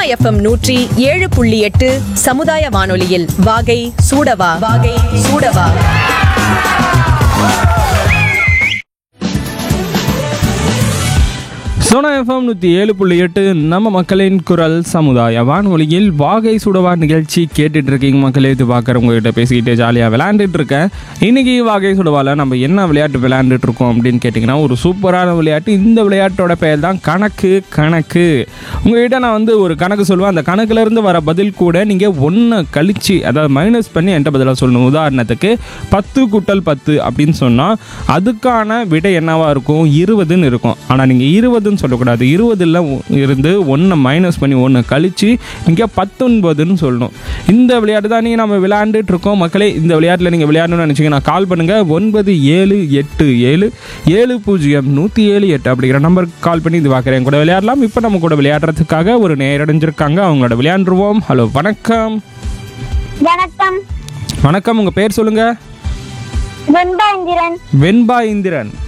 FM நூற்றி ஏழு புள்ளி எட்டு சமுதாய வானொலியில் வாகை சூடவா வாகை சூடவா சோனா எஃப்எம் நூற்றி ஏழு புள்ளி எட்டு நம்ம மக்களின் குரல் சமுதாய வானொலியில் வாகை சுடவா நிகழ்ச்சி கேட்டுட்டு இருக்கீங்க மக்களே இது பார்க்குறவங்ககிட்ட பேசிக்கிட்டு ஜாலியாக விளையாண்டுட்டு இருக்கேன் இன்னைக்கு வாகை சுடவாவில் நம்ம என்ன விளையாட்டு விளையாண்டுட்டு இருக்கோம் அப்படின்னு கேட்டிங்கன்னா ஒரு சூப்பரான விளையாட்டு இந்த விளையாட்டோட பெயர் தான் கணக்கு கணக்கு உங்ககிட்ட நான் வந்து ஒரு கணக்கு சொல்லுவேன் அந்த கணக்குலேருந்து வர பதில் கூட நீங்கள் ஒன்றை கழிச்சு அதாவது மைனஸ் பண்ணி என்கிட்ட பதிலாக சொல்லணும் உதாரணத்துக்கு பத்து கூட்டல் பத்து அப்படின்னு சொன்னால் அதுக்கான விடை என்னவா இருக்கும் இருபதுன்னு இருக்கும் ஆனால் நீங்கள் இருபதுன்னு சொல்லக்கூடாது இருபதுல இருந்து ஒன்றை மைனஸ் பண்ணி ஒன்று கழிச்சு நீங்கள் பத்தொன்பதுன்னு சொல்லணும் இந்த விளையாட்டு தான் நீங்கள் நம்ம விளையாண்டுட்டு இருக்கோம் மக்களே இந்த விளையாட்டில் நீங்கள் விளையாடணும்னு நினச்சிங்கன்னா கால் பண்ணுங்கள் ஒன்பது ஏழு எட்டு ஏழு ஏழு பூஜ்ஜியம் நூற்றி ஏழு எட்டு அப்படிங்கிற நம்பருக்கு கால் பண்ணி இது பார்க்குறேன் கூட விளையாடலாம் இப்போ நம்ம கூட விளையாடுறதுக்காக ஒரு நேரடைஞ்சிருக்காங்க அவங்களோட விளையாண்டுருவோம் ஹலோ வணக்கம் வணக்கம் வணக்கம் உங்கள் பேர் சொல்லுங்கள் வெண்பா இந்திரன் வெண்பா இந்திரன்